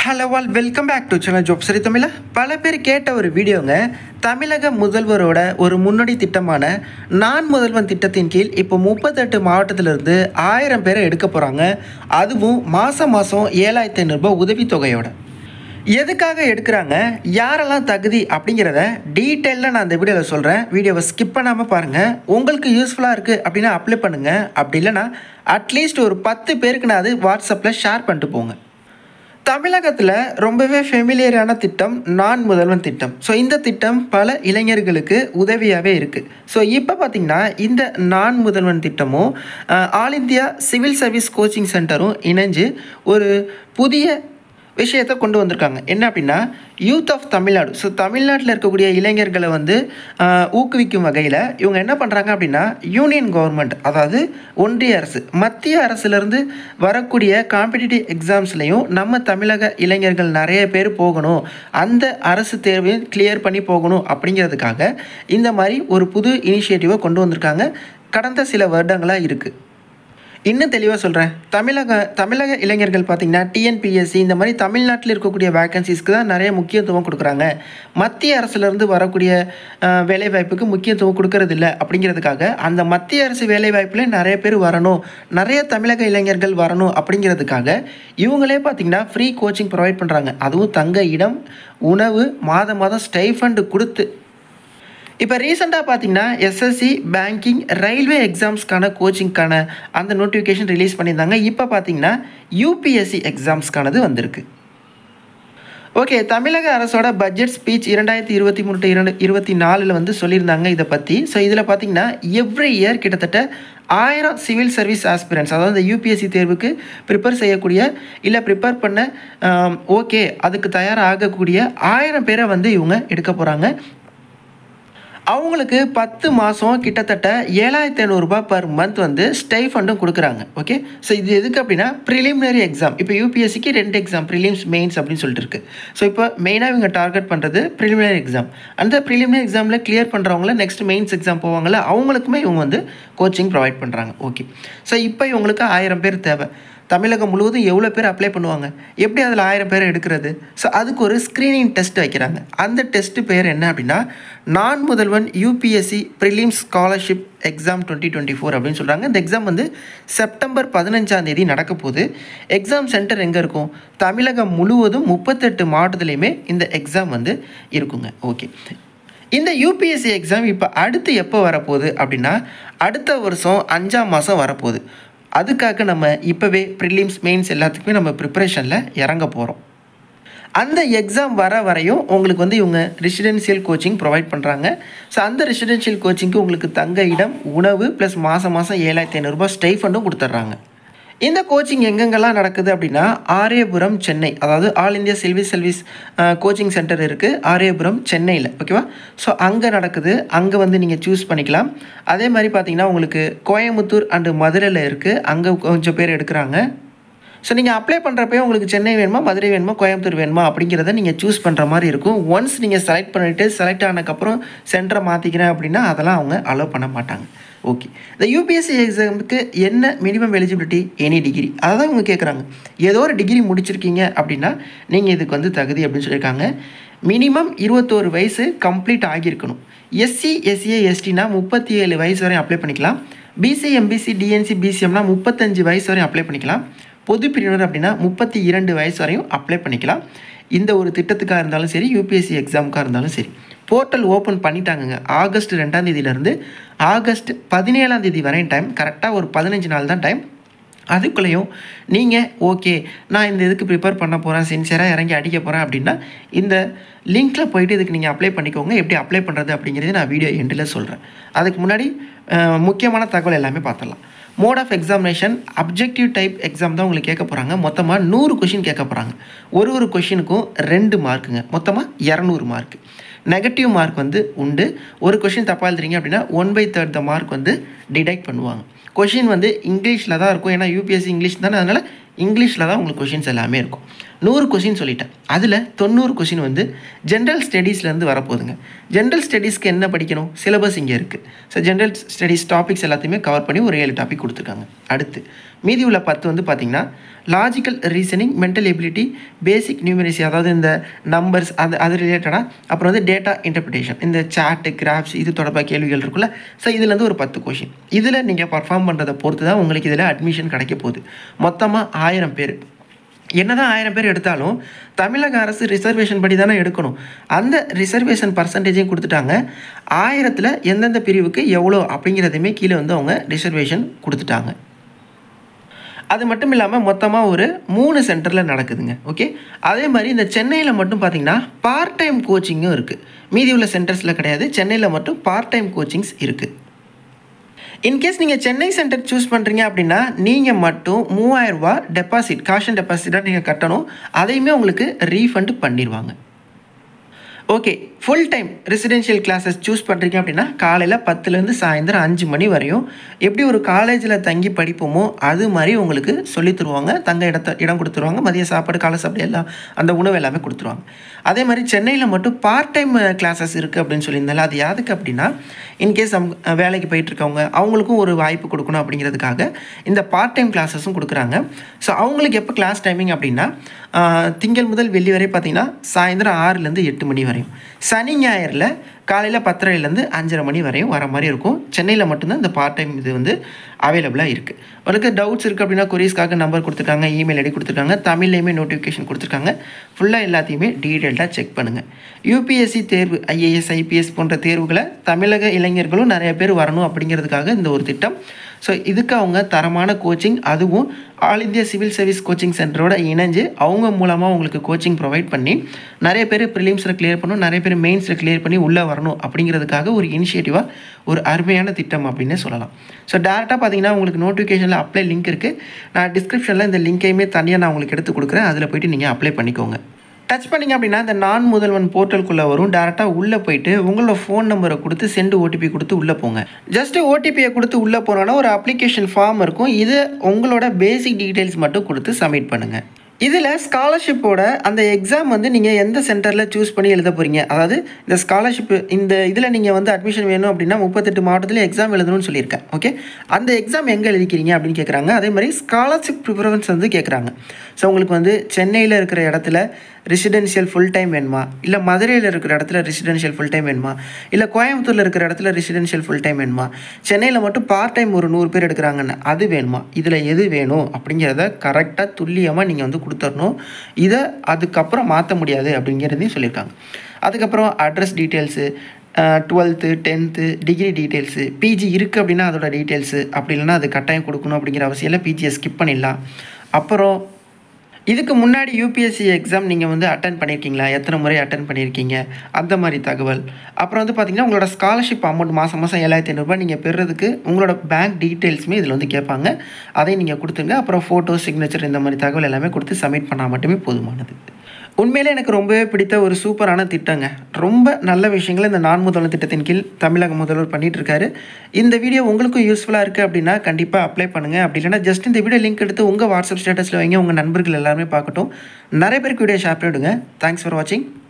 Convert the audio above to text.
hello all welcome back to channel ஜோப் சரி தமிழா பல பேர் கேட்ட ஒரு வீடியோங்க தமிழக முதல்வரோட ஒரு முன்னோடி திட்டமான நான் முதல்வன் திட்டத்தின் கீழ் இப்போ முப்பத்தெட்டு மாவட்டத்திலிருந்து ஆயிரம் பேரை எடுக்க போகிறாங்க அதுவும் மாதம் மாதம் ஏழாயிரத்தி ஐநூறுரூபா உதவித்தொகையோட எதுக்காக எடுக்கிறாங்க யாரெல்லாம் தகுதி அப்படிங்கிறத டீட்டெயிலாக நான் இந்த வீடியோவில் சொல்கிறேன் வீடியோவை ஸ்கிப் பண்ணாமல் பாருங்கள் உங்களுக்கு யூஸ்ஃபுல்லாக இருக்குது அப்படின்னா அப்ளை பண்ணுங்கள் அப்படி இல்லைன்னா அட்லீஸ்ட் ஒரு பத்து பேருக்கு நான் அது வாட்ஸ்அப்பில் ஷேர் பண்ணிட்டு போங்க தமிழகத்தில் ரொம்பவே ஃபெமிலியரான திட்டம் நான் முதல்வன் திட்டம் ஸோ இந்த திட்டம் பல இளைஞர்களுக்கு உதவியாகவே இருக்குது ஸோ இப்போ பார்த்திங்கன்னா இந்த நான் முதல்வன் திட்டமும் அஹ், all India civil service coaching சென்டரும் இணைஞ்சு ஒரு புதிய விஷயத்தை கொண்டு வந்திருக்காங்க என்ன அப்படின்னா யூத் ஆஃப் தமிழ்நாடு ஸோ தமிழ்நாட்டில் இருக்கக்கூடிய இளைஞர்களை வந்து ஆஹ், ஊக்குவிக்கும் வகையில் இவங்க என்ன பண்ணுறாங்க அப்படின்னா யூனியன் கவர்மெண்ட் அதாவது ஒன்றிய அரசு மத்திய அரசுலேருந்து வரக்கூடிய காம்படிட்டிவ் எக்ஸாம்ஸ்லையும் நம்ம தமிழக இளைஞர்கள் நிறைய பேர் போகணும் அந்த அரசு தேர்வையும் கிளியர் பண்ணி போகணும் அப்படிங்கிறதுக்காக இந்த மாதிரி ஒரு புது இனிஷியேட்டிவை கொண்டு வந்திருக்காங்க கடந்த சில வருடங்களாக இருக்குது இன்னும் தெளிவாக சொல்கிறேன் தமிழக தமிழக இளைஞர்கள் பார்த்திங்கன்னா டிஎன்பிஎஸ்சி இந்த மாதிரி தமிழ்நாட்டில் இருக்கக்கூடிய வேகன்சிஸ்க்கு தான் நிறைய முக்கியத்துவம் கொடுக்குறாங்க மத்திய அரசுலேருந்து வரக்கூடிய அஹ், வேலைவாய்ப்புக்கு முக்கியத்துவம் கொடுக்கறதில்ல அப்படிங்கிறதுக்காக அந்த மத்திய அரசு வேலைவாய்ப்பில் நிறைய பேர் வரணும் நிறைய தமிழக இளைஞர்கள் வரணும் அப்படிங்கிறதுக்காக இவங்களே பார்த்திங்கன்னா ஃப்ரீ கோச்சிங் ப்ரொவைட் பண்ணுறாங்க அதுவும் தங்க இடம் உணவு மாதம் மாதம் ஸ்டைஃபண்டு கொடுத்து இப்போ ரீசெண்டாக பார்த்தீங்கன்னா எஸ்எஸ்சி பேங்கிங் ரயில்வே எக்ஸாம்ஸ்க்கான கோச்சிங்க்கான அந்த நோட்டிஃபிகேஷன் ரிலீஸ் பண்ணியிருந்தாங்க இப்போ பார்த்தீங்கன்னா யூபிஎஸ்சி எக்ஸாம்ஸ்க்கானது வந்திருக்கு ஓகே தமிழக அரசோட பட்ஜெட் ஸ்பீச் இரண்டாயிரத்தி இருபத்தி மூணு to இரண்டு இருபத்தி நாலில் வந்து சொல்லியிருந்தாங்க இதை பற்றி ஸோ இதில் பார்த்தீங்கன்னா எவ்ரி இயர் கிட்டத்தட்ட ஆயிரம் சிவில் சர்வீஸ் ஆஸ்பிரன்ஸ் அதாவது இந்த யூபிஎஸ்சி தேர்வுக்கு ப்ரிப்பேர் செய்யக்கூடிய இல்லை ப்ரிப்பேர் பண்ண ஓகே அதுக்கு தயாராகக்கூடிய ஆயிரம் பேரை வந்து இவங்க எடுக்க போகிறாங்க அவங்களுக்கு பத்து மாதம் கிட்டத்தட்ட ஏழாயிரத்தி ஐநூறுரூபா பர் மந்த் வந்து ஸ்டைஃபண்டும் கொடுக்குறாங்க ஓகே ஸோ இது எதுக்கு அப்படின்னா ப்ரிலிமினரி எக்ஸாம் இப்போ யூபிஎஸ்சிக்கு ரெண்டு எக்ஸாம் ப்ரிலிம்ஸ் மெயின்ஸ் அப்படின்னு சொல்லிட்டு இருக்கு ஸோ இப்போ மெயினாக இவங்க டார்கெட் பண்ணுறது ப்ரிலிமினரி எக்ஸாம் அந்த ப்ரிலிமினரி எக்ஸாமில் கிளியர் பண்ணுறவங்கள நெக்ஸ்ட் மெயின்ஸ் எக்ஸாம் போவாங்கள்ல அவங்களுக்குமே இவங்க வந்து கோச்சிங் ப்ரொவைட் பண்ணுறாங்க ஓகே ஸோ இப்போ இவங்களுக்கு ஆயிரம் பேர் தேவை தமிழகம் முழுவதும் எவ்வளோ பேர் அப்ளை பண்ணுவாங்க எப்படி அதில் ஆயிரம் பேர் எடுக்கிறது ஸோ அதுக்கு ஒரு ஸ்க்ரீனிங் டெஸ்ட் வைக்கிறாங்க அந்த டெஸ்ட் பேர் என்ன அப்படின்னா Naan Mudhalvan UPSC prelims scholarship exam twenty twenty four அப்படின்னு சொல்கிறாங்க இந்த எக்ஸாம் வந்து செப்டம்பர் பதினஞ்சாம் தேதி நடக்க போகுது எக்ஸாம் சென்டர் எங்கே இருக்கும் தமிழகம் முழுவதும் முப்பத்தெட்டு மாவட்டத்துலேயுமே இந்த எக்ஸாம் வந்து இருக்குங்க ஓகே இந்த யூபிஎஸ்சி எக்ஸாம் இப்போ அடுத்து எப்போ வரப்போகுது அப்படின்னா அடுத்த வருஷம் அஞ்சாம் மாதம் வரப்போகுது அதுக்காக நம்ம இப்போவே ப்ரிலிம்ஸ் மெயின்ஸ் எல்லாத்துக்குமே நம்ம ப்ரிப்பரேஷனில் இறங்க போகிறோம் அந்த எக்ஸாம் வர வரையும் உங்களுக்கு வந்து இவங்க ரெசிடென்ஷியல் கோச்சிங் ப்ரொவைட் பண்ணுறாங்க ஸோ அந்த ரெசிடென்ஷியல் கோச்சிங்க்கு உங்களுக்கு தங்க இடம் உணவு ப்ளஸ் மாதம் மாதம் ஏழாயிரத்தி ஐநூறுரூபா ஸ்டைஃபண்டும் கொடுத்துட்றாங்க இந்த கோச்சிங் எங்கெங்கெல்லாம் நடக்குது அப்படின்னா ஆரியபுரம் சென்னை அதாவது all India civil service coaching center இருக்குது ஆரியபுரம் சென்னையில் ஓகேவா ஸோ அங்கே நடக்குது அங்கே வந்து நீங்கள் சூஸ் பண்ணிக்கலாம் அதே மாதிரி பார்த்தீங்கன்னா உங்களுக்கு கோயம்புத்தூர் அண்டு மதுரையில் இருக்குது அங்கே கொஞ்சம் பேர் எடுக்கிறாங்க ஸோ நீங்கள் அப்ளை பண்ணுறப்பே உங்களுக்கு சென்னை வேணுமா மதுரை வேணுமா கோயம்புத்தூர் வேணுமா அப்படிங்கிறத நீங்கள் சூஸ் பண்ணுற மாதிரி இருக்கும் ஒன்ஸ் நீங்கள் செலக்ட் பண்ணிவிட்டு செலக்ட் ஆனதுக்கப்புறம் சென்டரை மாற்றிக்கிறேன் அப்படின்னா அதெல்லாம் அவங்க அலோவ் பண்ண மாட்டாங்க ஓகே இந்த யூபிஎஸ்சி எக்ஸாமுக்கு என்ன மினிமம் எலிஜிபிலிட்டி எனி டிகிரி அதை தான் இவங்க கேட்குறாங்க ஏதோ ஒரு டிகிரி முடிச்சிருக்கீங்க அப்படின்னா நீங்கள் இதுக்கு வந்து தகுதி அப்படின்னு சொல்லியிருக்காங்க மினிமம் இருபத்தோரு வயசு கம்ப்ளீட் ஆகியிருக்கணும் எஸ்சி எஸ்சிஏ எஸ்டினா முப்பத்தி ஏழு வயசு வரையும் அப்ளை பண்ணிக்கலாம் பிசி எம்பிசி டிஎன்சி பிசிஎம்னா முப்பத்தஞ்சு வயசு வரையும் அப்ளை பண்ணிக்கலாம் பொது பிரிவினர் அப்படின்னா முப்பத்தி இரண்டு வயசு வரையும் அப்ளை பண்ணிக்கலாம் இந்த ஒரு திட்டத்துக்காக இருந்தாலும் சரி யூபிஎஸ்சி எக்ஸாமுக்காக இருந்தாலும் சரி போர்ட்டல் ஓப்பன் பண்ணிட்டாங்கங்க ஆகஸ்ட் ரெண்டாம் தேதியிலேருந்து ஆகஸ்ட் பதினேழாம் தேதி வரையும் டைம் கரெக்டாக ஒரு பதினஞ்சு நாள் தான் டைம் அதுக்குள்ளேயும் நீங்கள் ஓகே நான் இந்த இதுக்கு ப்ரிப்பேர் பண்ண போகிறேன் சின்சியராக இறங்கி அடிக்க போகிறேன் அப்படின்னா இந்த லிங்க்கில் போயிட்டு இதுக்கு நீங்கள் அப்ளை பண்ணிக்கோங்க எப்படி அப்ளை பண்ணுறது அப்படிங்கிறது நான் வீடியோ எண்டில் சொல்கிறேன் அதுக்கு முன்னாடி அஹ், முக்கியமான தகவல் எல்லாமே பார்த்துடலாம் mode of examination objective type exam தான் உங்களுக்கு கேட்க போகிறாங்க மொத்தமாக நூறு கொஷின் கேட்க போகிறாங்க ஒரு ஒரு கொஷினுக்கும் ரெண்டு மார்க்குங்க மொத்தமாக இரநூறு மார்க் நெகட்டிவ் மார்க் வந்து உண்டு ஒரு கொஷின் தப்பாக எழுதுறீங்க அப்படின்னா one by third the mark வந்து டிடெக்ட் பண்ணுவாங்க கொஷின் வந்து இங்கிலீஷில் தான் இருக்கும் ஏன்னா யூபிஎஸ்சி இங்கிலீஷ் தானே அதனால் இங்கிலீஷில் தான் உங்களுக்கு கொஷின்ஸ் எல்லாமே இருக்கும் நூறு கொஷின் சொல்லிட்டேன் அதில் தொண்ணூறு கொஷின் வந்து ஜென்ரல் ஸ்டடீஸ்லேருந்து வரப்போகுதுங்க ஜென்ரல் ஸ்டடீஸ்க்கு என்ன படிக்கணும் சிலபஸ் இங்கே இருக்குது ஸோ ஜென்ரல் ஸ்டடீஸ் டாபிக்ஸ் எல்லாத்தையுமே கவர் பண்ணி ஒரு ஏழு டாபிக் கொடுத்துருக்காங்க அடுத்து மீதி உள்ள பத்து வந்து பார்த்திங்கன்னா logical reasoning mental ability basic numeracy அதாவது இந்த நம்பர்ஸ் அது அது ரிலேட்டடாக அப்புறம் வந்து டேட்டா இன்டர்பிரிட்டேஷன் இந்த சாட்டு கிராஃப்ஸ் இது தொடர்பாக கேள்விகள் இருக்குல்ல ஸோ இதுலேருந்து ஒரு பத்து கொஷின் இதில் நீங்கள் பர்ஃபார்ம் பண்ணுறதை பொறுத்து தான் உங்களுக்கு இதில் அட்மிஷன் கிடைக்க போகுது மொத்தமாக ஆயிரம் பேர் என்னதான் ஆயிரம் பேர் எடுத்தாலும் தமிழக அரசு ரிசர்வேஷன் படி தானே எடுக்கணும் அந்த ரிசர்வேஷன் பர்சன்டேஜையும் கொடுத்துட்டாங்க ஆயிரத்தில் எந்தெந்த பிரிவுக்கு எவ்வளோ அப்படிங்கிறதையுமே கீழே வந்து அவங்க ரிசர்வேஷன் கொடுத்துட்டாங்க அது மட்டும் இல்லாமல் மொத்தமாக ஒரு மூணு சென்டரில் நடக்குதுங்க ஓகே அதே மாதிரி இந்த சென்னையில் மட்டும் பார்த்தீங்கன்னா பார்ட் டைம் கோச்சிங்கும் இருக்குது மீதி உள்ள சென்டர்ஸில் கிடையாது சென்னையில் மட்டும் பார்ட் டைம் கோச்சிங்ஸ் இருக்குது இன்கேஸ் நீங்கள் சென்னை சென்டர் சூஸ் பண்ணுறீங்க அப்படின்னா நீங்கள் மட்டும் மூவாயிரரூபா டெபாசிட் காஷன் டெபாசிட்டாக நீங்கள் கட்டணும் அதையுமே உங்களுக்கு ரீஃபண்ட் பண்ணிடுவாங்க okay full time residential classes choose பண்ணுறீங்க அப்படின்னா காலையில் பத்துலேருந்து சாயந்தரம் அஞ்சு மணி வரையும் எப்படி ஒரு காலேஜில் தங்கி படிப்போமோ அது மாதிரி உங்களுக்கு சொல்லித் தருவாங்க தங்க இடத்த இடம் கொடுத்துருவாங்க மதிய சாப்பாடு காலை சாப்பாடு எல்லாம் அந்த உணவு எல்லாமே கொடுத்துருவாங்க அதே மாதிரி சென்னையில் மட்டும் பார்ட் டைம் கிளாஸஸ் இருக்குது அப்படின்னு சொல்லியிருந்தால அது யாருக்கு அப்படின்னா இன்கேஸ் அவங்க வேலைக்கு போயிட்டுருக்கவங்க அவங்களுக்கும் ஒரு வாய்ப்பு கொடுக்கணும் அப்படிங்கிறதுக்காக இந்த பார்ட் டைம் கிளாஸஸும் கொடுக்குறாங்க ஸோ அவங்களுக்கு எப்போ கிளாஸ் டைமிங் அப்படின்னா திங்கள் முதல் வெள்ளி வரை பார்த்திங்கன்னா சாயந்தரம் ஆறுலேருந்து எட்டு மணி வரையும் சனி ஞாயிறில் காலையில் பத்தரைலேருந்து அஞ்சரை மணி வரையும் வர மாதிரி இருக்கும் சென்னையில் மட்டும்தான் இந்த பார்ட் டைம் இது வந்து அவைலபிளாக இருக்குது உங்களுக்கு டவுட்ஸ் இருக்குது அப்படின்னா கொரியஸ்க்காக நம்பர் கொடுத்துருக்காங்க இமெயில் ஐடி கொடுத்துருக்காங்க தமிழ்லேயுமே நோட்டிஃபிகேஷன் கொடுத்துருக்காங்க ஃபுல்லாக எல்லாத்தையுமே டீட்டெயில்டாக செக் பண்ணுங்கள் யூபிஎஸ்சி தேர்வு ஐஏஎஸ் ஐபிஎஸ் போன்ற தேர்வுகளை தமிழக இளைஞர்களும் நிறைய பேர் வரணும் அப்படிங்கிறதுக்காக இந்த ஒரு திட்டம் ஸோ இதுக்கு அவங்க தரமான கோச்சிங் அதுவும் all India civil service coaching சென்டரோட இணைஞ்சு அவங்க மூலமாக உங்களுக்கு கோச்சிங் ப்ரொவைட் பண்ணி நிறைய பேர் ப்ரிலிம்ஸில் கிளியர் பண்ணணும் நிறைய பேர் மெயின்ஸில் கிளியர் பண்ணி உள்ளே வரணும் அப்படிங்கிறதுக்காக ஒரு இனிஷியேட்டிவாக ஒரு அருமையான திட்டம் அப்படின்னே சொல்லலாம் ஸோ டேரெக்டாக பார்த்தீங்கன்னா உங்களுக்கு நோட்டிஃபிகேஷனில் அப்ளை லிங்க் இருக்குது நான் டிஸ்கிரிப்ஷனில் இந்த லிங்கையுமே தனியாக நான் உங்களுக்கு எடுத்து கொடுக்குறேன் அதில் போய்ட்டு நீங்கள் அப்ளை பண்ணிக்கோங்க டச் பண்ணிங்க அப்படின்னா இந்த நான் முதல்வன் போர்ட்டலுக்குள்ளே வரும் டேரெக்டாக உள்ளே போயிட்டு உங்களோட ஃபோன் நம்பரை கொடுத்து சென்டு ஓடிபி கொடுத்து உள்ளே போங்க ஜஸ்ட் ஓடிபியை கொடுத்து உள்ளே போனோன்னா ஒரு அப்ளிகேஷன் ஃபார்ம் இருக்கும் இது உங்களோட பேசிக் டீட்டெயில்ஸ் மட்டும் கொடுத்து சப்மிட் பண்ணுங்கள் இதில் ஸ்காலர்ஷிப்போட அந்த எக்ஸாம் வந்து நீங்கள் எந்த சென்டரில் சூஸ் பண்ணி எழுத போகிறீங்க அதாவது இந்த ஸ்காலர்ஷிப் இந்த இதில் நீங்கள் வந்து அட்மிஷன் வேணும் அப்படின்னா முப்பத்தெட்டு மாவட்டத்தில் எக்ஸாம் எழுதணும்னு சொல்லியிருக்கேன் ஓகே அந்த எக்ஸாம் எங்கே எழுதிக்கிறீங்க அப்படின்னு கேட்குறாங்க அதே மாதிரி ஸ்காலர்ஷிப் ப்ரிஃபரன்ஸ் வந்து கேட்குறாங்க ஸோ உங்களுக்கு வந்து சென்னையில் இருக்கிற இடத்துல ரெசிடென்ஷியல் ஃபுல் டைம் வேணுமா இல்லை மதுரையில் இருக்கிற இடத்துல ரெசிடென்ஷியல் ஃபுல் டைம் வேணுமா இல்லை கோயம்புத்தூரில் இருக்கிற இடத்துல ரெசிடென்ஷியல் ஃபுல் டைம் வேணுமா சென்னையில் மட்டும் பார்ட் டைம் ஒரு நூறு பேர் எடுக்கிறாங்கன்னு அது வேணுமா இதில் எது வேணும் அப்படிங்கிறத கரெக்டாக துல்லியமாக நீங்கள் வந்து கொடுத்துடணும் இதை அதுக்கப்புறம் மாற்ற முடியாது அப்படிங்கிறதையும் சொல்லியிருக்காங்க அதுக்கப்புறம் address details twelfth tenth degree details PG இருக்குது அப்படின்னா அதோட டீட்டெயில்ஸு அப்படி இல்லைன்னா அது கட்டாயம் கொடுக்கணும் அப்படிங்கிற அவசியம் இல்லை பிஜியை ஸ்கிப் பண்ணிடலாம் அப்புறம் இதுக்கு முன்னாடி யூபிஎஸ்சி எக்ஸாம் நீங்கள் வந்து அட்டன் பண்ணியிருக்கீங்களா எத்தனை முறை அட்டன் பண்ணியிருக்கீங்க அந்த மாதிரி தகவல் அப்புறம் வந்து பார்த்திங்கன்னா உங்களோட ஸ்காலர்ஷிப் அமௌண்ட் மாதம் மாதம் ஏழாயிரத்தி ஐநூறுரூபா நீங்கள் பெறுறதுக்கு உங்களோட பேங்க் டீட்டெயில்ஸுமே இதில் வந்து கேட்பாங்க அதையும் நீங்கள் கொடுத்துங்க அப்புறம் ஃபோட்டோ சிக்னேச்சர் இந்த மாதிரி தகவல் எல்லாமே கொடுத்து சப்மிட் பண்ணால் மட்டுமே போதுமானது உண்மையிலே எனக்கு ரொம்பவே பிடித்த ஒரு சூப்பரான திட்டங்க ரொம்ப நல்ல விஷயங்களை இந்த நான் முதல்வர் திட்டத்தின் கீழ் தமிழக முதல்வர் பண்ணிட்டு இருக்காரு இந்த வீடியோ உங்களுக்கும் யூஸ்ஃபுல்லாக இருக்குது அப்படின்னா கண்டிப்பாக அப்ளை பண்ணுங்கள் அப்படி இல்லைன்னா ஜஸ்ட் இந்த வீடியோ லிங்க் எடுத்து உங்கள் வாட்ஸ்அப் ஸ்டேட்டஸில் வைங்க உங்கள் நண்பர்கள் எல்லாருமே பார்க்கட்டும் நிறைய பேருக்கு வீடியோ ஷேர் பண்ணிவிடுங்க தேங்க்ஸ் ஃபார் வாட்சிங்